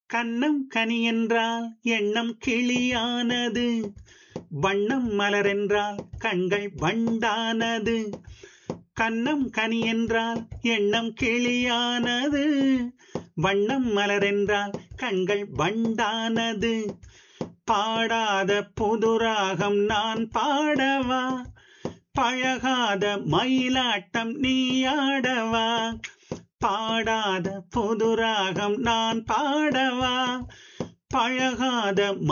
கன்னம் கனி என்றால் எண்ணம் கிளியானது வண்ணம் மலர் என்றால் கண்கள் வண்டானது கன்னம் கனி என்றால் எண்ணம் கிளியானது வண்ணம் மலர் என்றால் கண்கள் வண்டானது பாடாத புதுராகம் நான் பாடவா பழகாத மயிலாட்டம் நீ ஆடவா பாடாத புதுராகம் நான் பாடவா பழகாத